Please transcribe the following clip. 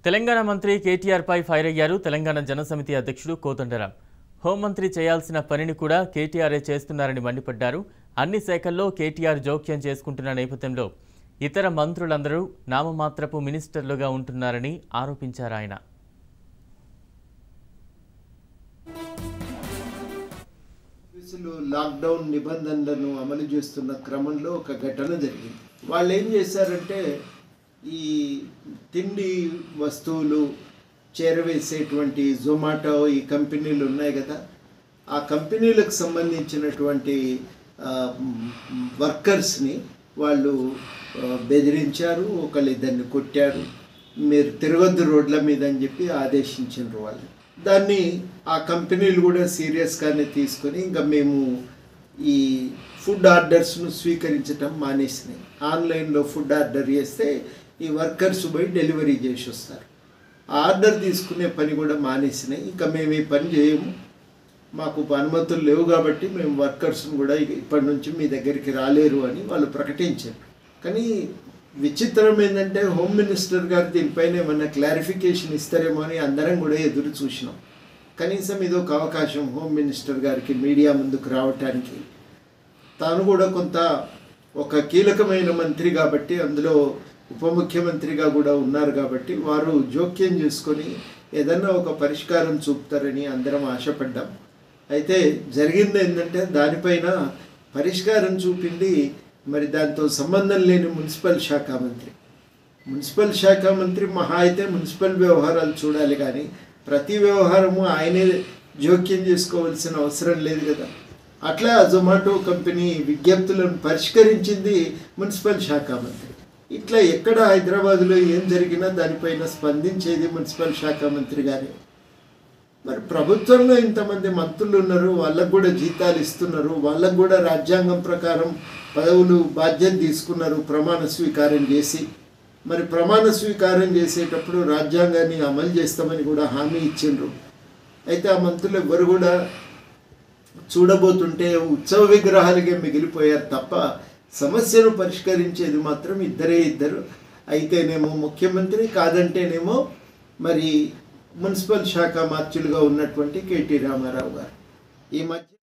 తెలంగాణ మంత్రి కేటీఆర్పై ఫైర్ అయ్యారు తెలంగాణ జనసమితి అధ్యక్షుడు కోదండరాం హోంమంత్రి చేయాల్సిన పనిని కూడా కేటీఆర్ఏ చేస్తున్నారని మండిపడ్డారు అన్ని శాఖల్లో కేటీఆర్ జోక్యం చేసుకుంటున్న నేపథ్యంలో ఇతర మంత్రులందరూ నామమాత్రపు మినిస్టర్లుగా ఉంటున్నారని ఆరోపించారు ఆయన పోలీసులు లాక్డౌన్ నిబంధనలను అమలు చేస్తున్న క్రమంలో ఒక ఘటన జరిగింది వాళ్ళు ఏం చేశారంటే ఈ తిండి వస్తువులు చేరవేసేటువంటి జొమాటో ఈ కంపెనీలు ఉన్నాయి కదా ఆ కంపెనీలకు సంబంధించినటువంటి ఆ, మ్, వర్కర్స్ని వాళ్ళు ఆ, బెదిరించారు ఒకళ్ళు ఇద్దరిని కొట్టారు మీరు తిరగొద్దు రోడ్ల మీద అని చెప్పి ఆదేశించారు వాళ్ళు దాన్ని ఆ కంపెనీలు కూడా సీరియస్గానే తీసుకొని ఇంకా మేము ఈ ఫుడ్ ఆర్డర్స్ను స్వీకరించటం మానేసినాయి ఆన్లైన్లో ఫుడ్ ఆర్డర్ చేస్తే ఈ వర్కర్స్ పోయి డెలివరీ చేసి వస్తారు ఆ ఆర్డర్ తీసుకునే పని కూడా మానేసినాయి ఇంకా మేము ఈ పని చేయము మాకు అనుమతులు లేవు కాబట్టి మేము వర్కర్స్ని కూడా ఇక ఇప్పటి నుంచి మీ దగ్గరికి రాలేరు అని వాళ్ళు ప్రకటించారు కానీ విచిత్రం ఏంటంటే హోమ్ మినిస్టర్ గారు దీనిపైన ఏమన్నా క్లారిఫికేషన్ ఇస్తారేమో అని అందరం కూడా ఎదురు చూసినాం కనీసం ఇది ఒక అవకాశం హోమ్ మినిస్టర్ గారికి మీడియా ముందుకు రావటానికి తాను కూడా కొంత ఒక కీలకమైన మంత్రి కాబట్టి అందులో ఉప ముఖ్యమంత్రిగా కూడా ఉన్నారు కాబట్టి వారు జోక్యం చేసుకొని ఏదన్నా ఒక పరిష్కారం చూపుతారని అందరం ఆశపడ్డాం అయితే జరిగింది ఏంటంటే దానిపైన పరిష్కారం చూపింది మరి దాంతో సంబంధం లేని మున్సిపల్ శాఖ మంత్రి మున్సిపల్ శాఖ మంత్రి మహా అయితే మున్సిపల్ వ్యవహారాలు చూడాలి కానీ ప్రతి వ్యవహారము ఆయనే జోక్యం చేసుకోవాల్సిన అవసరం లేదు కదా అట్లా జొమాటో కంపెనీ విజ్ఞప్తులను పరిష్కరించింది మున్సిపల్ శాఖ మంత్రి ఇట్లా ఎక్కడ హైదరాబాద్లో ఏం జరిగినా దానిపైన స్పందించేది మున్సిపల్ శాఖ మంత్రి గారే మరి ప్రభుత్వంలో ఇంతమంది మంత్రులు ఉన్నారు వాళ్ళకు కూడా జీతాలు ఇస్తున్నారు వాళ్ళకు కూడా రాజ్యాంగం ప్రకారం పదవులు బాధ్యత తీసుకున్నారు ప్రమాణ స్వీకారం చేసి మరి ప్రమాణ స్వీకారం చేసేటప్పుడు రాజ్యాంగాన్ని అమలు చేస్తామని కూడా హామీ ఇచ్చిండ్రు అయితే ఆ మంత్రులు ఎవరు కూడా చూడబోతుంటే ఉత్సవ విగ్రహాలుగా మిగిలిపోయారు తప్ప సమస్యను పరిష్కరించేది మాత్రం ఇద్దరే ఇద్దరు అయితేనేమో ముఖ్యమంత్రి కాదంటేనేమో మరి మున్సిపల్ శాఖ మార్చులుగా ఉన్నటువంటి కేటీ రామారావు గారు ఈ మధ్య